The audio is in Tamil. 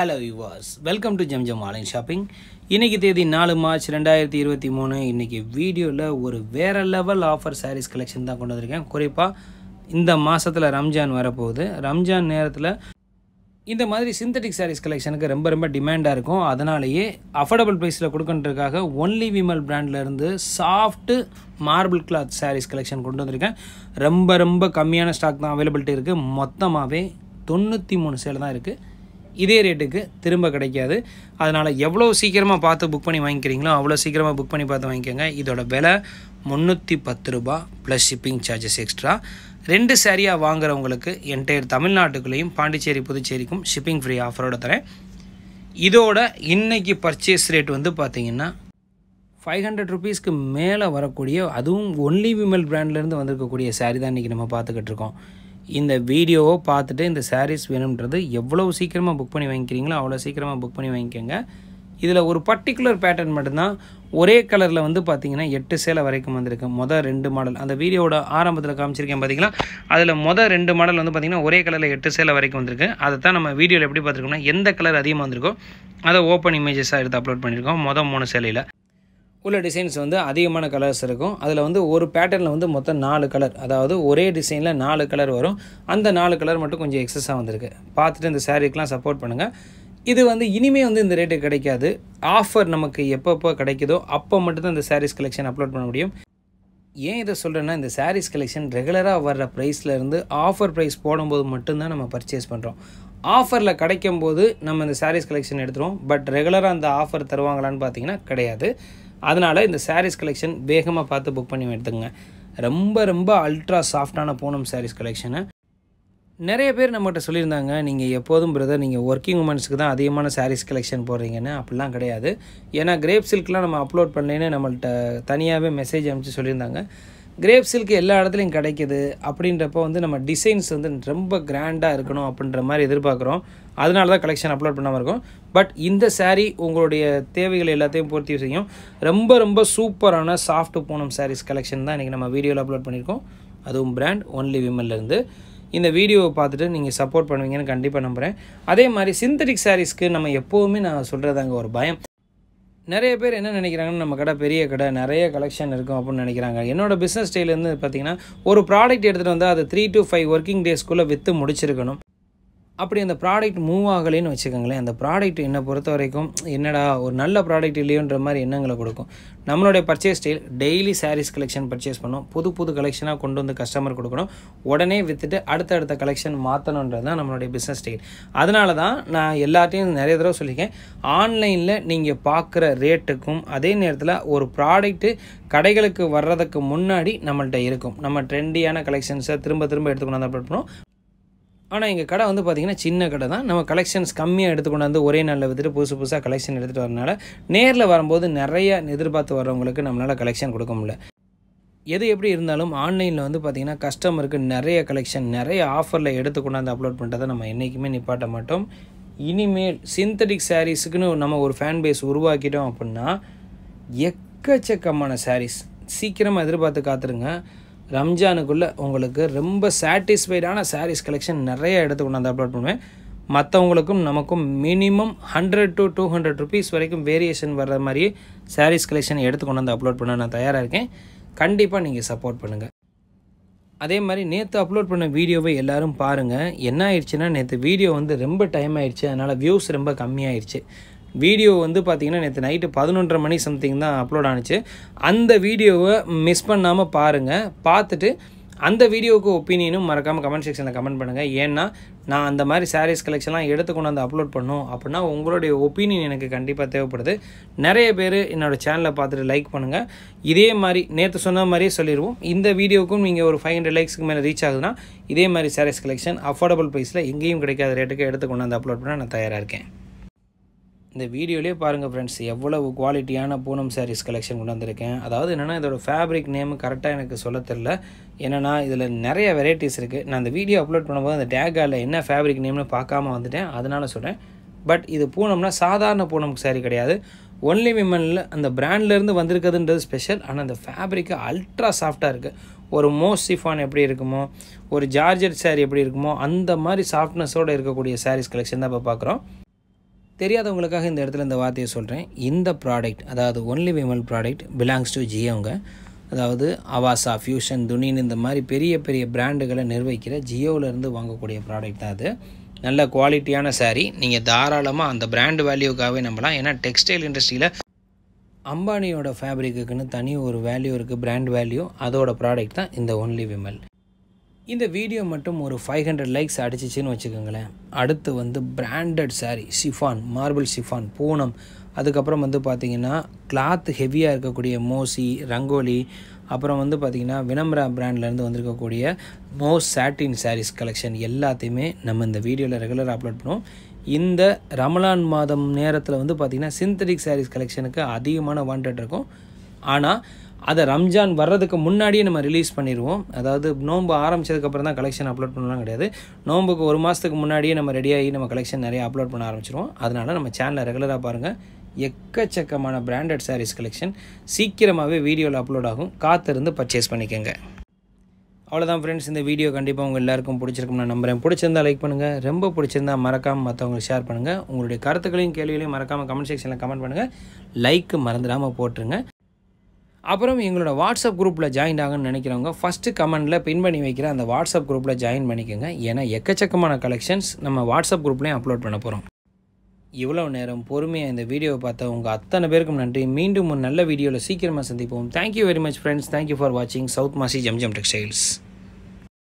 ஹலோ யுவாஸ் welcome to Zamzam online shopping இன்றைக்கி தேதி நாலு மார்ச் ரெண்டாயிரத்தி இருபத்தி மூணு இன்றைக்கி வீடியோவில் ஒரு வேறு லெவல் ஆஃபர் சாரீஸ் கலெக்ஷன் தான் கொண்டு வந்திருக்கேன் குறிப்பாக இந்த மாதத்தில் ரம்ஜான் வரப்போகுது ரம்ஜான் நேரத்தில் இந்த மாதிரி சிந்தட்டிக் சாரீஸ் கலெக்ஷனுக்கு ரொம்ப ரொம்ப டிமாண்டாக இருக்கும் அதனாலேயே அஃபோர்டபுள் ப்ரைஸில் கொடுக்கன்றதுக்காக ஒன்லி விமல் பிராண்ட்லேருந்து soft marble cloth saris collection கொண்டு வந்திருக்கேன் ரொம்ப ரொம்ப கம்மியான ஸ்டாக் தான் அவைலபிலிட்டி இருக்குது மொத்தமாகவே தொண்ணூற்றி மூணு சேல் தான் இருக்குது இதே ரேட்டுக்கு திரும்ப கிடைக்காது அதனால் எவ்வளோ சீக்கிரமாக பார்த்து புக் பண்ணி வாங்கிக்கிறீங்களோ அவ்வளோ சீக்கிரமாக புக் பண்ணி பார்த்து வாங்கிக்கோங்க இதோட விலை முந்நூற்றி பத்து ரூபா ப்ளஸ் ஷிப்பிங் சார்ஜஸ் எக்ஸ்ட்ரா ரெண்டு சாரியாக வாங்குறவங்களுக்கு என்டையர் தமிழ்நாட்டுக்குள்ளேயும் பாண்டிச்சேரி புதுச்சேரிக்கும் ஷிப்பிங் ஃப்ரீ ஆஃபரோட தரேன் இதோட இன்னைக்கு பர்ச்சேஸ் ரேட் வந்து பார்த்தீங்கன்னா ஃபைவ் ஹண்ட்ரட் ருபீஸ்க்கு மேலே வரக்கூடிய அதுவும் ஒன்லி விமல் பிராண்ட்லேருந்து வந்திருக்கக்கூடிய சாரீ தான் இன்றைக்கி நம்ம பார்த்துக்கிட்டு இருக்கோம் இந்த வீடியோவை பார்த்துட்டு இந்த சாரீஸ் வேணுன்றது எவ்வளோ சீக்கிரமாக புக் பண்ணி வாங்கிக்கிறீங்களோ அவ்வளோ சீக்கிரமாக புக் பண்ணி வாங்கிக்கோங்க இதில் ஒரு பர்டிகுலர் பேட்டர்ன் மட்டும்தான் ஒரே கலரில் வந்து பார்த்தீங்கன்னா எட்டு சேலை வரைக்கும் வந்திருக்கு மொதல் ரெண்டு மாடல் அந்த வீடியோவோட ஆரம்பத்தில் காமிச்சிருக்கேன் பார்த்தீங்களா அதில் மொதல் ரெண்டு மாடல் வந்து பார்த்தீங்கன்னா ஒரே கலரில் எட்டு சேலை வரைக்கும் வந்திருக்கு அதை தான் நம்ம வீடியோவில் எப்படி பார்த்துருக்கோம்னா எந்த கலர் அதிகமாக வந்திருக்கோ அதை ஓப்பன் இமேஜஸாக எடுத்து அப்லோட் பண்ணியிருக்கோம் மொதல் மூணு சேலையில் உள்ள டிசைன்ஸ் வந்து அதிகமான கலர்ஸ் இருக்கும் அதில் வந்து ஒரு பேட்டர்னில் வந்து மொத்தம் நாலு கலர் அதாவது ஒரே டிசைனில் நாலு கலர் வரும் அந்த நாலு கலர் மட்டும் கொஞ்சம் எக்ஸஸாக வந்திருக்கு பார்த்துட்டு இந்த சாரீக்கெலாம் சப்போர்ட் பண்ணுங்கள் இது வந்து இனிமேல் வந்து இந்த ரேட்டு கிடைக்காது ஆஃபர் நமக்கு எப்பப்போ கிடைக்குதோ அப்போ மட்டும்தான் இந்த சாரீஸ் கலெக்ஷன் அப்லோட் பண்ண முடியும் ஏன் இதை சொல்கிறேன்னா இந்த சாரீஸ் கலெக்ஷன் ரெகுலராக வர்ற ப்ரைஸ்லேருந்து ஆஃபர் ப்ரைஸ் போடும்போது மட்டும்தான் நம்ம பர்ச்சேஸ் பண்ணுறோம் ஆஃபரில் கிடைக்கும் போது நம்ம இந்த சாரீஸ் கலெக்ஷன் எடுத்துருவோம் பட் ரெகுலராக அந்த ஆஃபர் தருவாங்களான்னு பார்த்தீங்கன்னா கிடையாது அதனால் இந்த சாரீஸ் கலெக்ஷன் வேகமாக பார்த்து புக் பண்ணி எடுத்துங்க ரொம்ப ரொம்ப அல்ட்ரா சாஃப்டான பூனம் சாரீஸ் கலெக்ஷனு நிறைய பேர் நம்மகிட்ட சொல்லியிருந்தாங்க நீங்கள் எப்போதும் பிரதர் நீங்கள் ஒர்க்கிங் உமன்ஸுக்கு தான் அதிகமான சாரீஸ் கலெக்ஷன் போடுறீங்கன்னு அப்படிலாம் கிடையாது ஏன்னா கிரேப் சில்க்லாம் நம்ம அப்லோட் பண்ணலேன்னு நம்மள்ட்ட தனியாகவே மெசேஜ் அனுப்பிச்சு சொல்லியிருந்தாங்க கிரேப் சில்க் எல்லா இடத்துலையும் கிடைக்கிது அப்படின்றப்போ வந்து நம்ம டிசைன்ஸ் வந்து ரொம்ப கிராண்டாக இருக்கணும் அப்படின்ற மாதிரி எதிர்பார்க்குறோம் அதனால தான் கலெக்ஷன் அப்லோட் பண்ணாமல் இருக்கும் பட் இந்த சாரீ உங்களுடைய தேவைகள் எல்லாத்தையும் பூர்த்தி செய்யும் ரொம்ப ரொம்ப சூப்பரான சாஃப்ட் பூனம் சாரீஸ் கலெக்ஷன் தான் இன்றைக்கி நம்ம வீடியோவில் அப்லோட் பண்ணியிருக்கோம் அதுவும் பிராண்ட் ஒன்லி விமல்லேருந்து இந்த வீடியோவை பார்த்துட்டு நீங்கள் சப்போர்ட் பண்ணுவீங்கன்னு கண்டிப்பாக நம்புகிறேன் அதே மாதிரி சிந்தட்டிக் சாரீஸ்க்கு நம்ம எப்போவுமே நான் சொல்கிறதாங்க ஒரு பயம் நிறைய பேர் என்ன நினைக்கிறாங்கன்னு நம்ம கடை பெரிய கடை நிறைய கலெக்ஷன் இருக்கும் அப்படின்னு நினைக்கிறாங்க என்னோட பிஸ்னஸ் ஸ்டைலேருந்து பார்த்தீங்கன்னா ஒரு ப்ராடக்ட் எடுத்துகிட்டு வந்தால் அது த்ரீ டு ஃபைவ் ஒர்க்கிங் டேஸ்க்குள்ளே விற்று முடிச்சிருக்கணும் அப்படி அந்த ப்ராடக்ட் மூவ் ஆகலைன்னு வச்சுக்கோங்களேன் அந்த ப்ராடக்ட் என்னை பொறுத்த வரைக்கும் என்னடா ஒரு நல்ல ப்ராடக்ட் இல்லையோன்ற மாதிரி எண்ணங்களை கொடுக்கும் நம்மளுடைய purchase style daily saris collection purchase பண்ணோம் புது புது கலெக்ஷனாக கொண்டு வந்து கஸ்டமர் கொடுக்கணும் உடனே விற்றுட்டு அடுத்தடுத்த கலெக்ஷன் மாற்றணுன்றது தான் நம்மளுடைய பிஸ்னஸ் ஸ்டைல் அதனால தான் நான் எல்லாத்தையும் நிறைய தடவை சொல்லியிருக்கேன் ஆன்லைனில் நீங்கள் பார்க்குற ரேட்டுக்கும் அதே நேரத்தில் ஒரு ப்ராடக்ட்டு கடைகளுக்கு வர்றதுக்கு முன்னாடி நம்மள்ட்ட இருக்கும் நம்ம ட்ரெண்டியான கலெக்ஷன்ஸை திரும்ப திரும்ப எடுத்துக்கொண்டு வந்து அப்லோட் பண்ணுவோம் ஆனால் எங்கள் கடை வந்து பார்த்திங்கன்னா சின்ன கடை தான் நம்ம கலெக்ஷன்ஸ் கம்மியாக எடுத்துக்கொண்டு வந்து ஒரே நாளில் விற்றுட்டு புதுசு புதுசாக கலெக்ஷன் எடுத்துகிட்டு வரனால நேரில் வரும்போது நிறைய எதிர்பார்த்து வர்றவங்களுக்கு நம்மளால் கலெக்ஷன் கொடுக்க முடியல எது எப்படி இருந்தாலும் ஆன்லைனில் வந்து பார்த்திங்கன்னா கஸ்டமருக்கு நிறைய கலெக்ஷன் நிறைய ஆஃபரில் எடுத்து கொண்டாந்து அப்லோட் பண்ணுறதை நம்ம என்றைக்குமே நிப்பாட்ட மாட்டோம் இனிமேல் சிந்தட்டிக் சாரீஸுக்குன்னு நம்ம ஒரு ஃபேன் பேஸ் உருவாக்கிட்டோம் அப்படின்னா எக்கச்சக்கமான சாரீஸ் சீக்கிரமாக எதிர்பார்த்து காத்துருங்க ரம்ஜானுக்குள்ளே உங்களுக்கு ரொம்ப சாட்டிஸ்ஃபைடான சாரீஸ் கலெக்ஷன் நிறைய எடுத்து கொண்டாந்து அப்லோட் பண்ணுவேன் மற்றவங்களுக்கும் நமக்கும் minimum hundred to two hundred rupees வரைக்கும் வேரியேஷன் வர்ற மாதிரியே சாரீஸ் கலெக்ஷன் எடுத்து கொண்டு வந்து அப்லோட் பண்ண நான் தயாராக இருக்கேன் கண்டிப்பாக நீங்கள் சப்போர்ட் பண்ணுங்கள் அதே மாதிரி நேற்று அப்லோட் பண்ண வீடியோவை எல்லோரும் பாருங்கள் என்ன ஆயிடுச்சுன்னா நேற்று வீடியோ வந்து ரொம்ப டைம் ஆயிடுச்சு அதனால் வியூஸ் ரொம்ப கம்மியாயிடுச்சு வீடியோ வந்து பார்த்திங்கன்னா நேற்று நைட்டு பதினொன்றரை மணி சம்திங் தான் அப்லோட் ஆனிச்சு அந்த வீடியோவை மிஸ் பண்ணாமல் பாருங்கள் பார்த்துட்டு அந்த வீடியோவுக்கு ஒப்பீனியனும் மறக்காமல் கமெண்ட் செக்ஷனில் கமெண்ட் பண்ணுங்கள் ஏன்னா நான் அந்த மாதிரி சாரீஸ் கலெக்ஷன்லாம் எடுத்து கொண்டு வந்து அப்லோட் பண்ணோம் அப்படின்னா உங்களுடைய ஒப்பீனியன் எனக்கு கண்டிப்பாக தேவைப்படுது நிறைய பேர் என்னோடய சேனலை பார்த்துட்டு லைக் பண்ணுங்கள் இதே மாதிரி நேற்று சொன்ன மாதிரியே சொல்லிடுவோம் இந்த வீடியோவுக்கும் நீங்கள் ஒரு ஃபைவ் ஹண்ட்ரட் லைக்ஸ்க்கு மேலே ரீச் ஆகுதுன்னா இதே மாதிரி சாரீஸ் கலெக்ஷன் அஃபோர்டபுள் ப்ரைஸில் எங்கேயும் கிடைக்காத ரேட்டுக்கு எடுத்து கொண்டு வந்து அப்லோட் பண்ண நான் தயாராக இருக்கேன் இந்த வீடியோலேயே பாருங்கள் ஃப்ரெண்ட்ஸ் எவ்வளவு குவாலிட்டியான பூனம் சாரீஸ் கலெக்ஷன் கொண்டு வந்திருக்கேன் அதாவது என்னென்னா இதோட ஃபேப்ரிக் நேம் கரெக்டாக எனக்கு சொல்ல தெரில என்னென்னா இதில் நிறைய வெரைட்டிஸ் இருக்குது நான் இந்த வீடியோ அப்லோட் பண்ணும்போது அந்த டேகாவில் என்ன ஃபேப்ரிக் நேம்னு பார்க்காம வந்துட்டேன் அதனால் சொல்கிறேன் பட் இது பூனம்னா சாதாரண பூனம் சாரீ கிடையாது ஒன்லி விமனில் அந்த பிராண்ட்லேருந்து வந்திருக்குதுன்றது ஸ்பெஷல் ஆனால் அந்த ஃபேப்ரிக்கு அல்ட்ரா சாஃப்டாக இருக்குது ஒரு மோஸ் சிஃபான் எப்படி இருக்குமோ ஒரு ஜார்ஜட் சாரீ எப்படி இருக்குமோ அந்த மாதிரி சாஃப்ட்னஸோடு இருக்கக்கூடிய சாரீஸ் கலெக்ஷன் தான் இப்போ பார்க்குறோம் தெரியாதவங்களுக்காக இந்த இடத்துல இந்த வார்த்தையை சொல்கிறேன் இந்த ப்ராடக்ட் அதாவது only Vimal product belongs to ஜியோங்க அதாவது அவாசா ஃபியூஷன் துணின் இந்த மாதிரி பெரிய பெரிய பிராண்டுகளை நிர்வகிக்கிற ஜியோவிலேருந்து வாங்கக்கூடிய ப்ராடக்ட் தான் அது நல்ல குவாலிட்டியான saree நீங்கள் தாராளமாக அந்த பிராண்ட் வேல்யூக்காகவே நம்பலாம் ஏன்னா டெக்ஸ்டைல் இண்டஸ்ட்ரியில் அம்பானியோட ஃபேப்ரிக்குன்னு தனி ஒரு வேல்யூ இருக்குது பிராண்ட் வேல்யூ அதோட ப்ராடக்ட் தான் இந்த ஒன்லி விமல் இந்த வீடியோ மட்டும் ஒரு ஃபைவ் ஹண்ட்ரட் லைக்ஸ் அடிச்சிச்சின்னு வச்சுக்கோங்களேன் அடுத்து வந்து branded saree chiffon marble chiffon Poonam அதுக்கப்புறம் வந்து பார்த்திங்கன்னா கிளாத் ஹெவியாக இருக்கக்கூடிய மோசி ரங்கோலி அப்புறம் வந்து பார்த்திங்கன்னா வினம்ரா பிராண்ட்லேருந்து வந்திருக்கக்கூடிய மோஸ் சாட்டின் சாரீஸ் கலெக்ஷன் எல்லாத்தையுமே நம்ம இந்த வீடியோவில் ரெகுலராக அப்லோட் பண்ணுவோம் இந்த ரமலான் மாதம் நேரத்தில் வந்து பார்த்திங்கன்னா சிந்தட்டிக் சாரீஸ் கலெக்ஷனுக்கு அதிகமான வாண்டட் இருக்கும் ஆனால் அதை ரம்ஜான் வர்றதுக்கு முன்னாடியே நம்ம ரிலீஸ் பண்ணிடுவோம் அதாவது நோன்பு ஆரம்பிச்சதுக்கப்புறம் தான் கலெக்ஷன் அப்லோட் பண்ணலாம் கிடையாது நோன்புக்கு ஒரு மாதத்துக்கு முன்னாடியே நம்ம ரெடியாகி நம்ம கலெக்ஷன் நிறைய அப்லோட் பண்ண ஆரம்பிச்சிருவோம் அதனால் நம்ம சேனலை ரெகுலராக பாருங்கள் எக்கச்சக்கமான பிராண்டட் சாரீஸ் கலெக்ஷன் சீக்கிரமாகவே வீடியோவில் அப்லோட் ஆகும் காத்திருந்து பர்ச்சேஸ் பண்ணிக்கோங்க அவ்வளோதான் ஃப்ரெண்ட்ஸ் இந்த வீடியோ கண்டிப்பாக உங்கள் எல்லாருக்கும் பிடிச்சிருக்கும் நான் நம்புறேன் பிடிச்சிருந்தா லைக் பண்ணுங்கள் ரொம்ப பிடிச்சிருந்தா மறக்காமல் மற்றவங்களுக்கு ஷேர் பண்ணுங்கள் உங்களுடைய கருத்துக்களையும் கேள்விகளையும் மறக்காமல் கமெண்ட் செக்ஷனில் கமெண்ட் பண்ணுங்கள் லைக்கு மறந்துடாமல் போட்டுருங்க அப்புறம் எங்களோட வாட்ஸ்அப் குரூப்பில் ஜாயின் ஆகுன்னு நினைக்கிறவங்க ஃபஸ்ட்டு கமெண்டில் பின் பண்ணி வைக்கிற அந்த வாட்ஸ்அப் குரூப்பில் ஜாயின் பண்ணிக்கோங்க ஏன்னா எக்கச்சக்கமான கலெக்ஷன்ஸ் நம்ம வாட்ஸ்அப் குரூப்லேயும் அப்லோட் பண்ண போகிறோம் இவ்வளோ நேரம் பொறுமையாக இந்த வீடியோவை பார்த்த உங்கள் அத்தனை பேருக்கும் நன்றி மீண்டும் ஒரு நல்ல வீடியோவில் சீக்கிரமாக சந்திப்போம் thank you very much friends thank you for வாட்சிங் சவுத் மாசி ஜம்ஜம் டெக்ஸ்டைல்ஸ்